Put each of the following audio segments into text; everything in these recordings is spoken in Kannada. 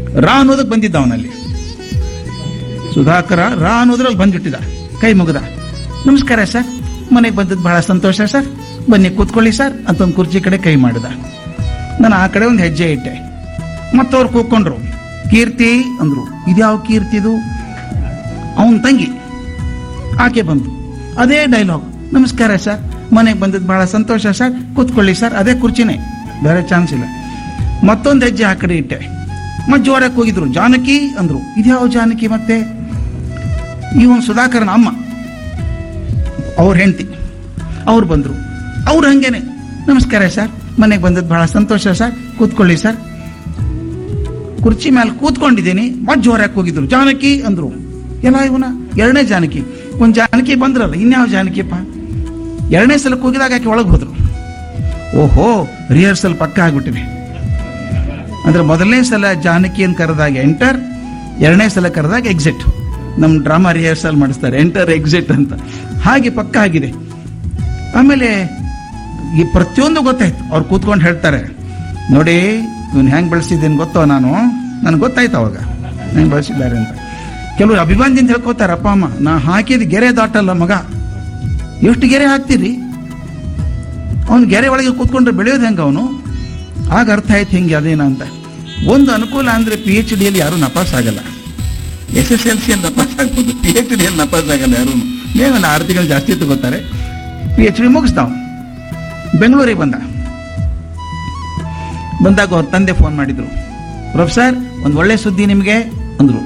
ರಾ ಅನ್ನೋದಕ್ಕೆ ಬಂದಿದ್ದ ಅವನಲ್ಲಿ ಸುಧಾಕರ ರಾ ಅನ್ನೋದ್ರಲ್ಲಿ ಬಂದ್ಬಿಟ್ಟಿದ ಕೈ ಮುಗಿದ ನಮಸ್ಕಾರ ಸರ್ ಮನೆಗೆ ಬಂದದ್ದು ಬಹಳ ಸಂತೋಷ ಸರ್ ಬನ್ನಿ ಕೂತ್ಕೊಳ್ಳಿ ಸರ್ ಅಂತ ಒಂದು ಕುರ್ಚಿ ಕಡೆ ಕೈ ಮಾಡಿದ ನಾನು ಆ ಕಡೆ ಒಂದು ಹೆಜ್ಜೆ ಇಟ್ಟೆ ಮತ್ತವ್ರು ಕೂತ್ಕೊಂಡ್ರು ಕೀರ್ತಿ ಅಂದ್ರು ಇದ್ಯಾವ ಕೀರ್ತಿದು ಅವನ ತಂಗಿ ಆಕೆ ಬಂತು ಅದೇ ಡೈಲಾಗ್ ನಮಸ್ಕಾರ ಸರ್ ಮನೆಗೆ ಬಂದದ್ದು ಬಹಳ ಸಂತೋಷ ಸರ್ ಕೂತ್ಕೊಳ್ಳಿ ಸರ್ ಅದೇ ಕುರ್ಚಿನೇ ಬೇರೆ ಚಾನ್ಸ್ ಇಲ್ಲ ಮತ್ತೊಂದು ಹೆಜ್ಜೆ ಆ ಕಡೆ ಇಟ್ಟೆ ಮತ್ತೆ ಜೋರಕ್ಕೆ ಹೋಗಿದ್ರು ಜಾನಕಿ ಅಂದ್ರು ಇದ್ಯಾವ ಜಾನಕಿ ಮತ್ತೆ ಇವನ್ ಸುಧಾಕರನ ಅಮ್ಮ ಅವ್ರ ಹೆಂಡತಿ ಅವ್ರು ಬಂದ್ರು ಅವ್ರು ಹಂಗೇನೆ ನಮಸ್ಕಾರ ಸರ್ ಮನೆಗೆ ಬಂದದ್ದು ಬಹಳ ಸಂತೋಷ ಸರ್ ಕೂತ್ಕೊಳ್ಳಿ ಸರ್ ಕುರ್ಚಿ ಮೇಲೆ ಕೂತ್ಕೊಂಡಿದ್ದೀನಿ ಮತ್ತೆ ಜೋರಾಗಿ ಹೋಗಿದ್ರು ಜಾನಕಿ ಅಂದ್ರು ಎಲ್ಲ ಇವನ ಎರಡನೇ ಜಾನಕಿ ಒಂದ್ ಜಾನಕಿ ಬಂದ್ರಲ್ಲ ಇನ್ಯಾವ ಜಾನಕಿಪ್ಪ ಎರಡನೇ ಸಲಕ್ಕೆ ಹೋಗಿದಾಗ ಆಕೆ ಒಳಗೆ ಹೋದ್ರು ಓಹೋ ರಿಹರ್ಸಲ್ ಪಕ್ಕ ಆಗ್ಬಿಟ್ಟಿದೆ ಅಂದ್ರೆ ಮೊದಲನೇ ಸಲ ಜಾನಕಿ ಅಂತ ಕರೆದಾಗ ಎಂಟರ್ ಎರಡನೇ ಸಲ ಕರೆದಾಗ ಎಕ್ಸಿಟ್ ನಮ್ಮ ಡ್ರಾಮಾ ರಿಹರ್ಸಲ್ ಮಾಡಿಸ್ತಾರೆ ಎಂಟರ್ ಎಕ್ಸಿಟ್ ಅಂತ ಹಾಗೆ ಪಕ್ಕ ಆಗಿದೆ ಆಮೇಲೆ ಈ ಪ್ರತಿಯೊಂದು ಗೊತ್ತಾಯ್ತು ಅವ್ರು ಕೂತ್ಕೊಂಡು ಹೇಳ್ತಾರೆ ನೋಡಿ ಇವನು ಹೆಂಗೆ ಬೆಳೆಸಿದ್ದೀನಿ ಗೊತ್ತೋ ನಾನು ನನಗೆ ಗೊತ್ತಾಯ್ತು ಅವಾಗ ಹೆಂಗೆ ಬೆಳೆಸಿದ್ದಾರೆ ಅಂತ ಕೆಲವರು ಅಭಿಮಾನದಿಂದ ಹೇಳ್ಕೊತಾರೆ ಅಪ್ಪ ಅಮ್ಮ ನಾ ಹಾಕಿದ ಗೆರೆ ದಾಟಲ್ಲ ಮಗ ಎಷ್ಟು ಗೆರೆ ಹಾಕ್ತೀರಿ ಅವನು ಗೆರೆ ಒಳಗೆ ಕೂತ್ಕೊಂಡ್ರೆ ಬೆಳೆಯೋದು ಹೆಂಗೆ ಅವನು ಆಗ ಅರ್ಥ ಆಯ್ತು ಹೆಂಗೆ ಅದೇನ ಅಂತ ಒಂದು ಅನುಕೂಲ ಅಂದ್ರೆ ಪಿ ಎಚ್ ಡಿಯಲ್ಲಿ ಯಾರು ನಪಾಸ್ ಆಗಲ್ಲ ಎಸ್ ಎಸ್ ಎಲ್ ಸಿಯಲ್ಲಿ ನಪಾಸ್ ಆಗ್ಬೋದು ಪಿ ಎಚ್ ಡಿಯಲ್ಲಿ ನಪಾಸ್ ಆಗಲ್ಲ ಯಾರು ನೇವಲ್ಲ ಆರು ತಿಂಗಳು ಜಾಸ್ತಿ ತಗೋತಾರೆ ಪಿ ಎಚ್ ಡಿ ಮುಗಿಸ್ತಾವ ಬೆಂಗಳೂರಿಗೆ ಬಂದ ಬಂದಾಗ ಅವ್ರ ತಂದೆ ಫೋನ್ ಮಾಡಿದ್ರು ಪ್ರೊಫೆಸರ್ ಒಂದು ಒಳ್ಳೆ ಸುದ್ದಿ ನಿಮಗೆ ಅಂದ್ರು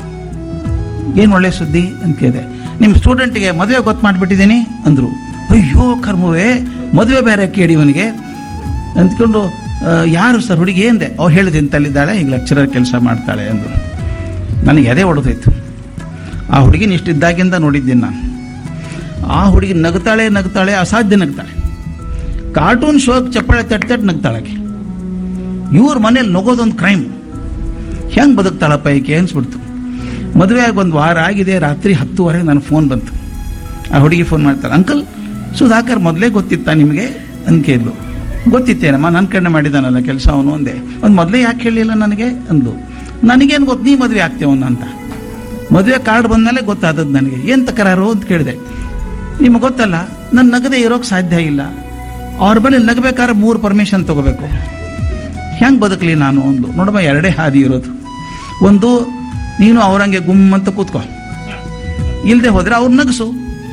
ಏನು ಒಳ್ಳೆ ಸುದ್ದಿ ಅಂತ ಕೇಳಿದೆ ನಿಮ್ಮ ಸ್ಟೂಡೆಂಟ್ಗೆ ಮದುವೆ ಗೊತ್ತು ಮಾಡಿಬಿಟ್ಟಿದ್ದೀನಿ ಅಂದ್ರು ಅಯ್ಯೋ ಕರ್ಮವೇ ಮದುವೆ ಬೇರೆ ಕೇಳಿ ಇವನಿಗೆ ಅಂದ್ಕೊಂಡು ಆ, ಯಾರು ಸರ್ ಹುಡುಗಿ ಎಂದೆ ಅವ್ರು ಹೇಳಿದ ಇಂತಲ್ಲಿದ್ದಾಳೆ ಈಗ ಲೆಕ್ಚರರ್ ಕೆಲಸ ಮಾಡ್ತಾಳೆ ಅಂದ್ರು ನನಗೆ ಎದೆ ಹೊಡೆದೋಯ್ತು ಆ ಹುಡುಗಿನ ಇಷ್ಟಿದ್ದಾಗಿಂದ ನೋಡಿದ್ದೀನಿ ನಾನು ಆ ಹುಡುಗಿ ನಗ್ತಾಳೆ ನಗ್ತಾಳೆ ಅಸಾಧ್ಯ ನಗ್ತಾಳೆ ಕಾರ್ಟೂನ್ ಶೋಕ್ ಚಪ್ಪಾಳೆ ತಟ್ ತಟ್ ನಗ್ತಾಳೆ ಆಕೆ. ಇವ್ರ ಮನೇಲಿ ನಗೋದೊಂದು ಕ್ರೈಮ್ ಹೆಂಗ್ ಬದುಕ್ತಾಳಪ್ಪ ಈಕೆ ಅನ್ಸ್ಬಿಡ್ತು ಮದುವೆ ಆಗಿ ಒಂದು ವಾರ ಆಗಿದೆ ರಾತ್ರಿ ಹತ್ತುವರೆಗೆ ನನ್ನ ಫೋನ್ ಬಂತು ಆ ಹುಡುಗಿ ಫೋನ್ ಮಾಡ್ತಾಳೆ ಅಂಕಲ್ ಸುಧಾಕರ್ ಮೊದಲೇ ಗೊತ್ತಿತ್ತಾ ನಿಮಗೆ ಅಂತ ಕೇಳಿದ್ಲು ಗೊತ್ತಿತ್ತೇನಮ್ಮ ನನ್ನ ಕಣ್ಣೆ ಮಾಡಿದಾನಲ್ಲ ಕೆಲಸ ಅವನು ಅಂದೆ ಒಂದು ಮೊದಲೇ ಯಾಕೆ ಹೇಳಿಲ್ಲ ನನಗೆ ಅಂದ್ಲು ನನಗೇನು ಗೊತ್ತು ನೀ ಮದುವೆ ಆಗ್ತೇವನ್ನ ಅಂತ ಮದುವೆ ಕಾರ್ಡ್ ಬಂದಮೇಲೆ ಗೊತ್ತಾದದ್ದು ನನಗೆ ಏನು ತಕರಾರು ಅಂತ ಕೇಳಿದೆ ನಿಮಗೆ ಗೊತ್ತಲ್ಲ ನನ್ನ ನಗದೆ ಇರೋಕೆ ಸಾಧ್ಯ ಇಲ್ಲ ಅವ್ರ ಬಳಿ ನಗಬೇಕಾದ್ರೆ ಮೂರು ಪರ್ಮಿಷನ್ ತಗೋಬೇಕು ಹೆಂಗೆ ಬದುಕಲಿ ನಾನು ಒಂದು ನೋಡಮ್ಮ ಎರಡೇ ಹಾದಿ ಇರೋದು ಒಂದು ನೀನು ಅವರಂಗೆ ಗುಮ್ ಅಂತ ಕೂತ್ಕೋ ಇಲ್ಲದೆ ಹೋದ್ರೆ ಅವ್ರು ನಗಸು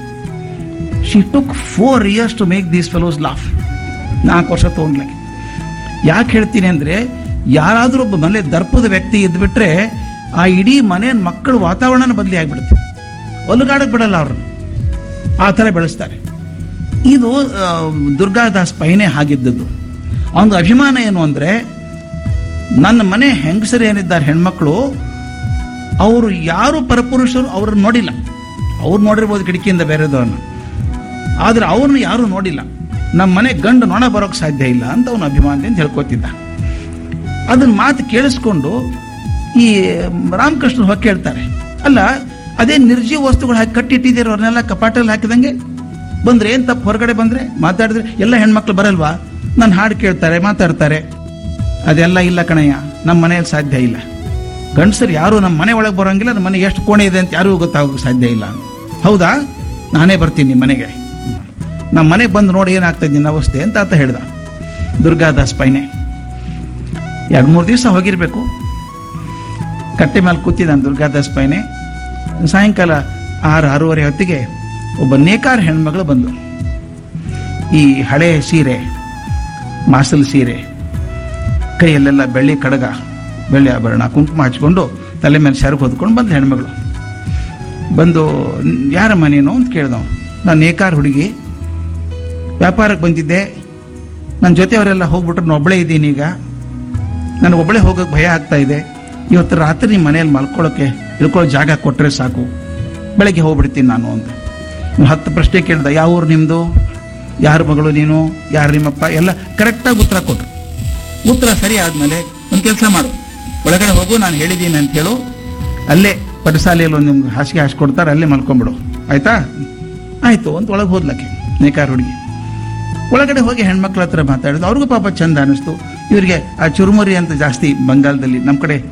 she took four years to make these fellows laugh ನಾಲ್ಕು ವರ್ಷ ತೊಗೊಂಡ್ಲಾಗೆ ಯಾಕೆ ಹೇಳ್ತೀನಿ ಅಂದರೆ ಯಾರಾದರೂ ಒಬ್ಬ ಮನೆ ದರ್ಪದ ವ್ಯಕ್ತಿ ಇದ್ಬಿಟ್ರೆ ಆ ಇಡೀ ಮನೆ ಮಕ್ಕಳ ವಾತಾವರಣನ ಬದಲಿ ಆಗ್ಬಿಡುತ್ತೆ ಒಲುಗಾಡಕ್ಕೆ ಬಿಡಲ್ಲ ಅವ್ರನ್ನ ಆ ಥರ ಬೆಳೆಸ್ತಾರೆ ಇದು ಆ, ದುರ್ಗಾದಾಸ್ ಪೈನೆ ಹಾಗಿದ್ದದ್ದು ಅವನ ಅಭಿಮಾನ ಏನು ಅಂದರೆ ನನ್ನ ಮನೆ ಹೆಂಗಸರು ಏನಿದ್ದಾರೆ ಹೆಣ್ಮಕ್ಳು ಅವರು ಯಾರು ಪರಪುರುಷರು ಅವ್ರನ್ನ ನೋಡಿಲ್ಲ ಅವ್ರು ನೋಡಿರ್ಬೋದು ಕಿಟಕಿಯಿಂದ ಬೇರೆದವ್ರನ್ನ ಆದ್ರೆ ಅವ್ರನ್ನ ಯಾರು ನೋಡಿಲ್ಲ ನಮ್ಮ ಮನೆ ಗಂಡು ನೊಣ ಬರೋಕ್ ಸಾಧ್ಯ ಇಲ್ಲ ಅಂತ ಅವನ ಅಭಿಮಾನದಿಂದ ಹೇಳ್ಕೊತಿದ್ದ ಅದನ್ನ ಮಾತು ಕೇಳಿಸ್ಕೊಂಡು ಈ ರಾಮಕೃಷ್ಣ ಹೋಗಿ ಕೇಳ್ತಾರೆ ಅಲ್ಲ ಅದೇ ನಿರ್ಜೀವ ವಸ್ತುಗಳು ಹಾಕಿ ಕಟ್ಟಿಟ್ಟಿದ್ದೀರ ಅವ್ರನ್ನೆಲ್ಲ ಕಪಾಟಲ್ಲಿ ಹಾಕಿದಂಗೆ ಬಂದ್ರೆ ಏನ್ ತಪ್ಪು ಹೊರಗಡೆ ಬಂದ್ರೆ ಮಾತಾಡಿದ್ರೆ ಎಲ್ಲ ಹೆಣ್ಮಕ್ಳು ಬರಲ್ವಾ ನನ್ನ ಹಾಡು ಕೇಳ್ತಾರೆ ಮಾತಾಡ್ತಾರೆ ಅದೆಲ್ಲ ಇಲ್ಲ ಕಣಯ್ಯ ನಮ್ಮ ಮನೆಯಲ್ಲಿ ಸಾಧ್ಯ ಇಲ್ಲ ಗಂಡಸರು ಯಾರು ನಮ್ಮ ಮನೆ ಒಳಗೆ ಬರೋಂಗಿಲ್ಲ ನಮ್ಮ ಮನೆಗೆ ಎಷ್ಟು ಕೋಣೆ ಇದೆ ಅಂತ ಯಾರಿಗೂ ಗೊತ್ತಾಗೋಕೆ ಸಾಧ್ಯ ಇಲ್ಲ ಹೌದಾ ನಾನೇ ಬರ್ತೀನಿ ನಿಮ್ಮ ಮನೆಗೆ ನಮ್ಮ ಮನೆಗೆ ಬಂದು ನೋಡಿ ಏನಾಗ್ತದೆ ನಿನ್ನ ಅವಸ್ಥೆ ಅಂತ ಆತ ಹೇಳ್ದ ದುರ್ಗಾದಾಸ್ ಪೈನೆ ಎರಡು ಮೂರು ದಿವಸ ಹೋಗಿರ್ಬೇಕು ಕಟ್ಟೆ ಮೇಲೆ ಕೂತಿದ್ದಾನೆ ದುರ್ಗಾದಾಸ್ ಪೈನೆ ಸಾಯಂಕಾಲ ಆರು ಆರೂವರೆ ಹೊತ್ತಿಗೆ ಒಬ್ಬ ನೇಕಾರ ಹೆಣ್ಮಗಳು ಬಂದು ಈ ಹಳೆ ಸೀರೆ ಮಾಸಲ್ ಸೀರೆ ಕೈಯಲ್ಲೆಲ್ಲ ಬೆಳ್ಳಿ ಕಡಗ ಬೆಳ್ಳಿ ಆಭರಣ ಕುಂಕುಮ ಹಚ್ಕೊಂಡು ತಲೆ ಮೇಲೆ ಸೆರಗು ಹೊದ್ಕೊಂಡು ಬಂದ ಹೆಣ್ಮಗಳು ಬಂದು ಯಾರಮ್ಮ ನೀನು ಅಂತ ಕೇಳ್ದವ ನಾನು ನೇಕಾರ ಹುಡುಗಿ ವ್ಯಾಪಾರಕ್ಕೆ ಬಂದಿದ್ದೆ ನನ್ನ ಜೊತೆಯವರೆಲ್ಲ ಹೋಗ್ಬಿಟ್ರು ನಾನು ಒಬ್ಬಳೇ ಇದ್ದೀನಿ ಈಗ ನನಗೆ ಒಬ್ಬಳೇ ಹೋಗೋಕೆ ಭಯ ಆಗ್ತಾ ಇದೆ ಇವತ್ತು ರಾತ್ರಿ ನಿಮ್ಮ ಮನೆಯಲ್ಲಿ ಮಲ್ಕೊಳ್ಳೋಕೆ ಇಳ್ಕೊಳ್ಳೋ ಜಾಗ ಕೊಟ್ಟರೆ ಸಾಕು ಬೆಳಗ್ಗೆ ಹೋಗ್ಬಿಡ್ತೀನಿ ನಾನು ಅಂತ ನೀವು ಹತ್ತು ಪ್ರಶ್ನೆ ಕೇಳ್ದ ಯಾವ ಊರು ನಿಮ್ಮದು ಯಾರ ಮಗಳು ನೀನು ಯಾರು ನಿಮ್ಮಪ್ಪ ಎಲ್ಲ ಕರೆಕ್ಟಾಗಿ ಉತ್ತರ ಕೊಟ್ರು ಉತ್ತರ ಸರಿ ಆದ್ಮೇಲೆ ಒಂದು ಕೆಲಸ ಮಾಡು ಒಳಗಡೆ ಹೋಗು ನಾನು ಹೇಳಿದ್ದೀನಿ ಅಂತ ಹೇಳು ಅಲ್ಲೇ ಪಟಸಾಲೆಯಲ್ಲಿ ಒಂದು ನಿಮ್ಗೆ ಹಾಸಿಗೆ ಹಾಸ್ಕೊಡ್ತಾರೆ ಅಲ್ಲೇ ಮಲ್ಕೊಂಬಿಡು ಆಯ್ತಾ ಆಯ್ತು ಅಂತ ಒಳಗೆ ಹೋದ್ಲಕ್ಕೆ ನೇಕಾರ ಹುಡುಗಿ ಒಳಗಡೆ ಹೋಗಿ ಹೆಣ್ಮಕ್ಳ ಹತ್ರ ಮಾತಾಡಿದ್ರು ಅವ್ರಿಗೂ ಪಾಪ ಚಂದ ಅನಿಸ್ತು ಇವರಿಗೆ ಆ ಚುರುಮುರಿ ಅಂತ ಜಾಸ್ತಿ ಬಂಗಾಲದಲ್ಲಿ ನಮ್ಮ ಕಡೆ